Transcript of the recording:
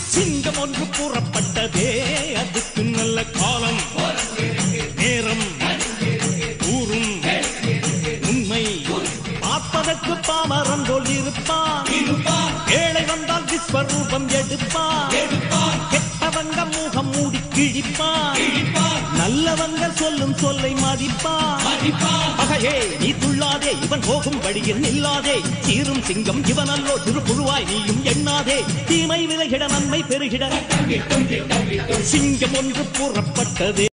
சிங்கம் ஒன்று கூறப்பட்டதே அதுக்கு நல்ல காலம் நேரம் ஊரும் உண்மை பார்ப்பதற்கு பாமரன் போல் இருப்பான் ஏழை வந்தால் விஸ்வரூபம் எடுப்பான் கெட்டவங்க முகம் மூடி கிழிப்பான் நல்லவங்க சொல்லும் சொல்லை மதிப்பான் பகையே நீ துள்ளாதே இவன் போகும் வழியில் நில்லாதே சீரும் சிங்கம் இவனல்லோ சிறு புழுவாய் நீயும் எண்ணாதே தீமை விலகிட நன்மை பெருகிட சிங்கம் ஒன்று கூறப்பட்டதே